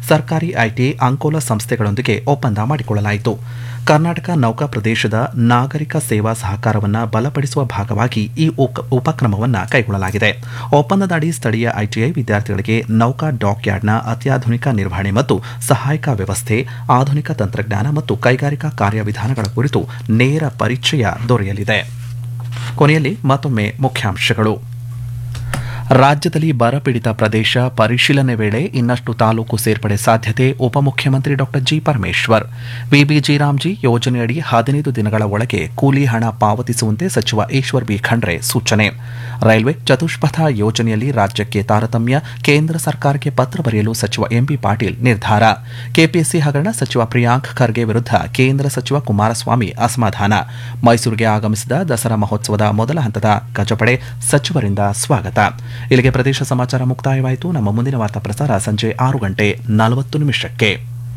ಸರ್ಕಾರಿ ಐಟಿ ಅಂಕೋಲಾ ಸಂಸ್ಥೆಗಳೊಂದಿಗೆ ಒಪ್ಪಂದ ಮಾಡಿಕೊಳ್ಳಲಾಯಿತು ಕರ್ನಾಟಕ ನೌಕಾ ಪ್ರದೇಶದ ನಾಗರಿಕ ಸೇವಾ ಸಹಕಾರವನ್ನು ಬಲಪಡಿಸುವ ಭಾಗವಾಗಿ ಈ ಉಪಕ್ರಮವನ್ನು ಕೈಗೊಳ್ಳಲಾಗಿದೆ ಒಪ್ಪಂದದಡಿ ಸ್ಥಳೀಯ ಐಟಿಐ ವಿದ್ಯಾರ್ಥಿಗಳಿಗೆ ನೌಕಾ ಡಾಕ್ ಯಾರ್ಡ್ನ ಅತ್ಯಾಧುನಿಕ ನಿರ್ವಹಣೆ ಮತ್ತು ಸಹಾಯಕ ವ್ಯವಸ್ಥೆ ಆಧುನಿಕ ತಂತ್ರಜ್ಞಾನ ಮತ್ತು ಕೈಗಾರಿಕಾ ಕಾರ್ಯವಿಧಾನಗಳ ಕುರಿತು ನೇರ ಪರಿಚಯ ದೊರೆಯಲಿದೆ ಕೊನೆಯಲ್ಲಿ ಮತ್ತೊಮ್ಮೆ ಮುಖ್ಯಾಂಶಗಳು ರಾಜ್ಯದಲ್ಲಿ ಬರಪೀಡಿತ ಪ್ರದೇಶ ಪರಿಶೀಲನೆ ವೇಳೆ ಇನ್ನಷ್ಟು ತಾಲೂಕು ಸೇರ್ಪಡೆ ಸಾಧ್ಯತೆ ಉಪಮುಖ್ಯಮಂತ್ರಿ ಡಾ ಜಿ ಪರಮೇಶ್ವರ್ ವಿಬಿಜಿ ರಾಮ್ಜಿ ಯೋಜನೆಯಡಿ ಹದಿನೈದು ದಿನಗಳ ಒಳಗೆ ಕೂಲಿ ಹಣ ಪಾವತಿಸುವಂತೆ ಸಚಿವ ಈಶ್ವರ್ ಬಿ ಖಂಡ್ರೆ ಸೂಚನೆ ರೈಲ್ವೆ ಚತುಷ್ಪಥ ಯೋಜನೆಯಲ್ಲಿ ರಾಜ್ಯಕ್ಕೆ ತಾರತಮ್ಯ ಕೇಂದ್ರ ಸರ್ಕಾರಕ್ಕೆ ಪತ್ರ ಬರೆಯಲು ಸಚಿವ ಎಂಬಿ ಪಾಟೀಲ್ ನಿರ್ಧಾರ ಕೆಪಿಎಸ್ಸಿ ಹಗರಣ ಸಚಿವ ಪ್ರಿಯಾಂಕ್ ಖರ್ಗೆ ವಿರುದ್ಧ ಕೇಂದ್ರ ಸಚಿವ ಕುಮಾರಸ್ವಾಮಿ ಅಸಮಾಧಾನ ಮೈಸೂರಿಗೆ ಆಗಮಿಸಿದ ದಸರಾ ಮಹೋತ್ಸವದ ಮೊದಲ ಹಂತದ ಗಜಪಡೆ ಸಚಿವರಿಂದ ಸ್ವಾಗತ ಇಲ್ಲಿಗೆ ಪ್ರದೇಶ ಸಮಾಚಾರ ಮುಕ್ತಾಯವಾಯಿತು ನಮ್ಮ ಮುಂದಿನ ವಾರ್ತಾ ಪ್ರಸಾರ ಸಂಜೆ ಆರು ಗಂಟೆ ನಲವತ್ತು ನಿಮಿಷಕ್ಕೆ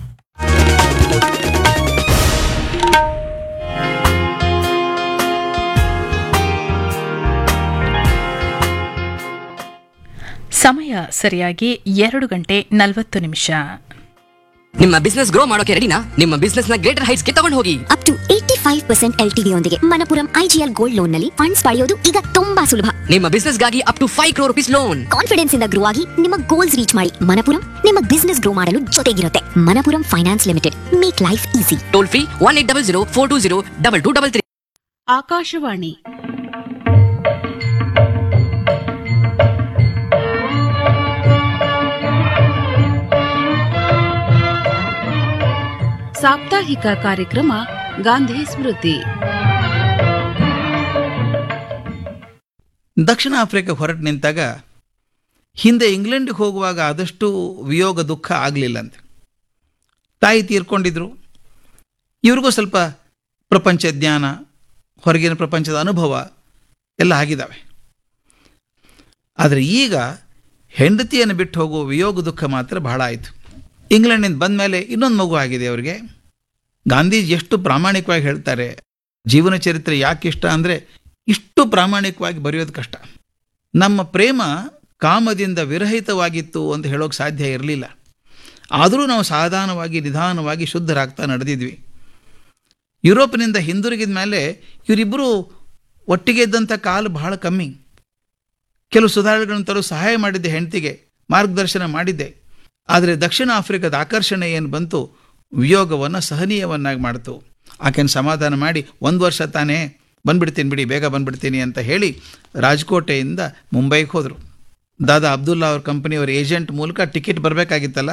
ಸಮಯ ಸರಿಯಾಗಿ ಎರಡು ಗಂಟೆ ನಲವತ್ತು ನಿಮಿಷ ನಿಮ್ಮ ಬಿಸ್ನೆಸ್ ಗ್ರೋ ಮಾಡೋಕೆ ರೆಡಿನಾ ನಿಮ್ಮ ಬಿಸ್ನೆಸ್ ನ ಗ್ರೇಟರ್ ಹೈಟ್ಸ್ ಗೆ ತಗೊಂಡು ಹೋಗಿ up to eighty five percent L T ಯೊಂದಿಗೆ ಮನಪುರಂ ಐಜಿಎಲ್ ಗೋಲ್ಡ್ ಲೋನ್ ನಲ್ಲಿ ಫಂಡ್ಸ್ ಪಡೆಯೋದು ಈಗ ತುಂಬಾ ಸುಲಭ ನಿಮ್ಮ ಬಿಸ್ನೆಸ್ ಗಾಗಿ up to five crore rupees loan confidence ಇಂದ ಗ್ರೋ ಆಗಿ ನಿಮ್ಮ ಗೋಲ್ಸ್ ರೀಚ್ ಮಾಡಿ ಮನಪುರಂ ನಿಮ್ಮ ಬಿಸ್ನೆಸ್ ಗ್ರೋ ಮಾಡಲು ಜೊತೆಗಿರುತ್ತೆ Manappuram finance limited make life easy toll free one eight double zero four two zero double two double three Akashvani ಸಾಪ್ತಾಹಿಕ ಕಾರ್ಯಕ್ರಮ ಗಾಂಧಿ ಸ್ಮೃತಿ ದಕ್ಷಿಣ ಆಫ್ರಿಕಾ ಹೊರಟು ನಿಂತಾಗ ಹಿಂದೆ ಇಂಗ್ಲೆಂಡ್ಗೆ ಹೋಗುವಾಗ ಆದಷ್ಟು ವಿಯೋಗ ದುಃಖ ಆಗಲಿಲ್ಲಂತೆ ತಾಯಿ ತೀರ್ಕೊಂಡಿದ್ರು ಇವ್ರಿಗೂ ಸ್ವಲ್ಪ ಪ್ರಪಂಚ ಜ್ಞಾನ ಹೊರಗಿನ ಪ್ರಪಂಚದ ಅನುಭವ ಎಲ್ಲ ಆಗಿದ್ದಾವೆ ಆದರೆ ಈಗ ಹೆಂಡತಿಯನ್ನು ಬಿಟ್ಟು ಹೋಗುವ ವಿಯೋಗ ದುಃಖ ಮಾತ್ರ ಬಹಳ ಆಯಿತು ಇಂಗ್ಲೆಂಡಿಂದ ಬಂದ ಮೇಲೆ ಇನ್ನೊಂದು ಮಗು ಆಗಿದೆ ಅವರಿಗೆ ಗಾಂಧೀಜಿ ಎಷ್ಟು ಪ್ರಾಮಾಣಿಕವಾಗಿ ಹೇಳ್ತಾರೆ ಜೀವನ ಚರಿತ್ರೆ ಯಾಕೆ ಇಷ್ಟ ಅಂದರೆ ಇಷ್ಟು ಪ್ರಾಮಾಣಿಕವಾಗಿ ಬರೆಯೋದು ಕಷ್ಟ ನಮ್ಮ ಪ್ರೇಮ ಕಾಮದಿಂದ ವಿರಹಿತವಾಗಿತ್ತು ಅಂತ ಹೇಳೋಕೆ ಸಾಧ್ಯ ಇರಲಿಲ್ಲ ಆದರೂ ನಾವು ಸಾಧಾರಣವಾಗಿ ನಿಧಾನವಾಗಿ ಶುದ್ಧರಾಗ್ತಾ ನಡೆದಿದ್ವಿ ಯುರೋಪ್ನಿಂದ ಹಿಂದಿರುಗಿದ ಮೇಲೆ ಇವರಿಬ್ಬರು ಒಟ್ಟಿಗೆ ಇದ್ದಂಥ ಕಾಲು ಬಹಳ ಕಮ್ಮಿ ಕೆಲವು ಸುಧಾರಣೆಗಳನ್ನು ತರಲು ಸಹಾಯ ಮಾಡಿದ್ದೆ ಹೆಂಡತಿಗೆ ಮಾರ್ಗದರ್ಶನ ಮಾಡಿದ್ದೆ ಆದರೆ ದಕ್ಷಿಣ ಆಫ್ರಿಕಾದ ಆಕರ್ಷಣೆ ಏನು ಬಂತು ವಿಯೋಗವನ್ನು ಸಹನೀಯವನ್ನಾಗಿ ಮಾಡ್ತು ಆಕೆನ ಸಮಾಧಾನ ಮಾಡಿ ಒಂದು ವರ್ಷ ತಾನೇ ಬಂದ್ಬಿಡ್ತೀನಿ ಬಿಡಿ ಬೇಗ ಬಂದ್ಬಿಡ್ತೀನಿ ಅಂತ ಹೇಳಿ ರಾಜ್ಕೋಟೆಯಿಂದ ಮುಂಬೈಗೆ ಹೋದರು ದಾದಾ ಅಬ್ದುಲ್ಲಾ ಅವ್ರ ಕಂಪನಿಯವರ ಏಜೆಂಟ್ ಮೂಲಕ ಟಿಕೆಟ್ ಬರಬೇಕಾಗಿತ್ತಲ್ಲ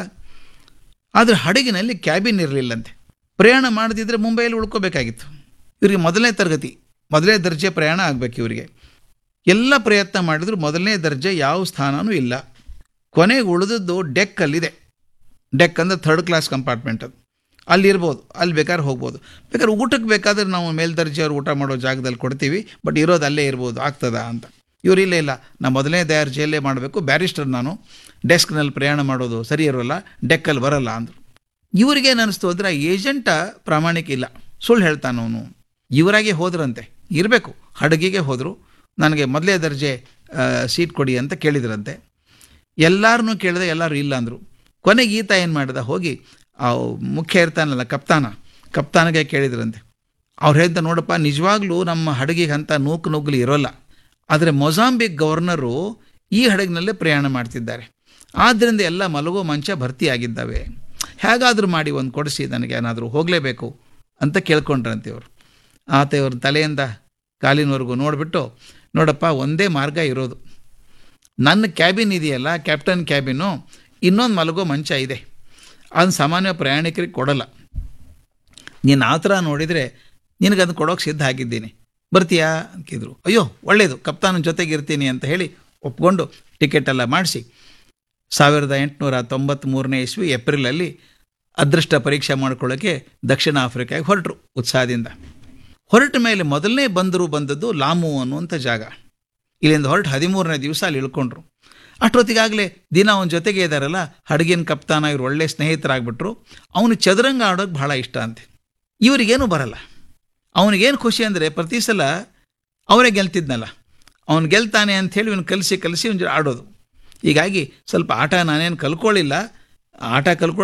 ಆದರೆ ಹಡಗಿನಲ್ಲಿ ಕ್ಯಾಬಿನ್ ಇರಲಿಲ್ಲಂತೆ ಪ್ರಯಾಣ ಮಾಡದಿದ್ದರೆ ಮುಂಬೈಯಲ್ಲಿ ಉಳ್ಕೋಬೇಕಾಗಿತ್ತು ಇವರಿಗೆ ಮೊದಲನೇ ತರಗತಿ ಮೊದಲನೇ ದರ್ಜೆ ಪ್ರಯಾಣ ಆಗಬೇಕು ಇವರಿಗೆ ಎಲ್ಲ ಪ್ರಯತ್ನ ಮಾಡಿದ್ರು ಮೊದಲನೇ ದರ್ಜೆ ಯಾವ ಸ್ಥಾನವೂ ಇಲ್ಲ ಕೊನೆಗೆ ಉಳಿದದ್ದು ಡೆಕ್ಕಲ್ಲಿದೆ ಡೆಕ್ ಅಂದರೆ ಥರ್ಡ್ ಕ್ಲಾಸ್ ಕಂಪಾರ್ಟ್ಮೆಂಟ್ ಅದು ಅಲ್ಲಿ ಇರ್ಬೋದು ಅಲ್ಲಿ ಬೇಕಾದ್ರೆ ಹೋಗ್ಬೋದು ಬೇಕಾದ್ರೆ ಊಟಕ್ಕೆ ಬೇಕಾದ್ರೆ ನಾವು ಮೇಲ್ದರ್ಜೆಯವ್ರು ಊಟ ಮಾಡೋ ಜಾಗದಲ್ಲಿ ಕೊಡ್ತೀವಿ ಬಟ್ ಇರೋದು ಅಲ್ಲೇ ಇರ್ಬೋದು ಆಗ್ತದಾ ಅಂತ ಇವರು ಇಲ್ಲ ಇಲ್ಲ ನಾ ಮೊದಲನೇ ದರ್ಜೆಯಲ್ಲೇ ಮಾಡಬೇಕು ಬ್ಯಾರಿಸ್ಟರ್ ನಾನು ಡೆಸ್ಕ್ನಲ್ಲಿ ಪ್ರಯಾಣ ಮಾಡೋದು ಸರಿ ಇರೋಲ್ಲ ಡೆಕ್ಕಲ್ಲಿ ಬರಲ್ಲ ಅಂದರು ಇವ್ರಿಗೇನು ಅನಿಸ್ತು ಅಂದರೆ ಏಜೆಂಟ ಪ್ರಾಮಾಣಿಕ ಇಲ್ಲ ಸುಳ್ಳು ಹೇಳ್ತಾನೆ ಅವನು ಇವರಾಗೆ ಹೋದ್ರಂತೆ ಇರಬೇಕು ಹಡಗಿಗೆ ಹೋದರು ನನಗೆ ಮೊದಲೇ ದರ್ಜೆ ಸೀಟ್ ಕೊಡಿ ಅಂತ ಕೇಳಿದ್ರಂತೆ ಎಲ್ಲರನ್ನೂ ಕೇಳಿದೆ ಎಲ್ಲರೂ ಇಲ್ಲ ಅಂದರು ಕೊನೆಗೆ ಈತ ಏನು ಮಾಡಿದ ಹೋಗಿ ಆ ಮುಖ್ಯ ಇರ್ತಾನಲ್ಲ ಕಪ್ತಾನ ಕಪ್ತಾನಿಗೆ ಕೇಳಿದ್ರಂತೆ ಅವ್ರು ಹೇಳ್ತಾ ನೋಡಪ್ಪ ನಿಜವಾಗ್ಲೂ ನಮ್ಮ ಹಡಗಿಗೆ ಅಂತ ನೂಕು ನುಗ್ಗಲು ಇರೋಲ್ಲ ಆದರೆ ಮೊಜಾಂಬಿಕ್ ಗವರ್ನರು ಈ ಹಡಗಿನಲ್ಲೇ ಪ್ರಯಾಣ ಮಾಡ್ತಿದ್ದಾರೆ ಆದ್ದರಿಂದ ಎಲ್ಲ ಮಲಗೋ ಮಂಚ ಭರ್ತಿಯಾಗಿದ್ದಾವೆ ಹೇಗಾದರೂ ಮಾಡಿ ಒಂದು ಕೊಡಿಸಿ ನನಗೆ ಏನಾದರೂ ಹೋಗಲೇಬೇಕು ಅಂತ ಕೇಳ್ಕೊಂಡ್ರಂತೆ ಇವರು ಆತ ಇವ್ರ ತಲೆಯಿಂದ ಕಾಲಿನವರೆಗೂ ನೋಡಿಬಿಟ್ಟು ನೋಡಪ್ಪ ಒಂದೇ ಮಾರ್ಗ ಇರೋದು ನನ್ನ ಕ್ಯಾಬಿನ್ ಇದೆಯಲ್ಲ ಕ್ಯಾಪ್ಟನ್ ಕ್ಯಾಬಿನು ಇನ್ನೊಂದು ಮಲಗೋ ಮಂಚ ಇದೆ ಅದನ್ನು ಸಾಮಾನ್ಯ ಪ್ರಯಾಣಿಕರಿಗೆ ಕೊಡಲ್ಲ ನೀನು ಆ ಥರ ನೋಡಿದರೆ ನಿನಗೆ ಅದನ್ನು ಕೊಡೋಕೆ ಸಿದ್ಧ ಆಗಿದ್ದೀನಿ ಬರ್ತೀಯಾ ಅಂತಿದ್ರು ಅಯ್ಯೋ ಒಳ್ಳೆಯದು ಕಪ್ತಾನ ಜೊತೆಗೆ ಇರ್ತೀನಿ ಅಂತ ಹೇಳಿ ಒಪ್ಕೊಂಡು ಟಿಕೆಟ್ ಎಲ್ಲ ಮಾಡಿಸಿ ಸಾವಿರದ ಎಂಟುನೂರ ತೊಂಬತ್ತ್ಮೂರನೇ ಇಸ್ವಿ ಏಪ್ರಿಲಲ್ಲಿ ಅದೃಷ್ಟ ಪರೀಕ್ಷೆ ಮಾಡ್ಕೊಳ್ಳೋಕ್ಕೆ ದಕ್ಷಿಣ ಆಫ್ರಿಕಾಗೆ ಹೊರಟರು ಉತ್ಸಾಹದಿಂದ ಹೊರಟ ಮೇಲೆ ಮೊದಲನೇ ಬಂದರು ಬಂದದ್ದು ಲಾಮು ಅನ್ನುವಂಥ ಜಾಗ ಇಲ್ಲಿಂದ ಹೊರಟು ಹದಿಮೂರನೇ ದಿವಸ ಅಲ್ಲಿ ಇಳ್ಕೊಂಡ್ರು ಅಷ್ಟೊತ್ತಿಗಾಗಲೇ ದಿನ ಅವನ ಜೊತೆಗೆ ಇದ್ದಾರಲ್ಲ ಹಡಗಿನ ಕಪ್ತಾನ ಇವ್ರು ಒಳ್ಳೆ ಸ್ನೇಹಿತರಾಗ್ಬಿಟ್ರು ಅವನು ಚದುರಂಗ ಆಡೋಕೆ ಬಹಳ ಇಷ್ಟ ಅಂತೆ ಇವರಿಗೇನು ಬರಲ್ಲ ಅವನಿಗೇನು ಖುಷಿ ಅಂದರೆ ಪ್ರತಿ ಸಲ ಅವರೇ ಗೆಲ್ತಿದ್ನಲ್ಲ ಅವನು ಗೆಲ್ತಾನೆ ಅಂಥೇಳಿ ಇವನು ಕಲಿಸಿ ಕಲಿಸಿ ಇವನು ಆಡೋದು ಹೀಗಾಗಿ ಸ್ವಲ್ಪ ಆಟ ನಾನೇನು ಕಲ್ಕೊಳ್ಳಿಲ್ಲ ಆಟ ಕಲ್ಕೊಳ್ಳೋ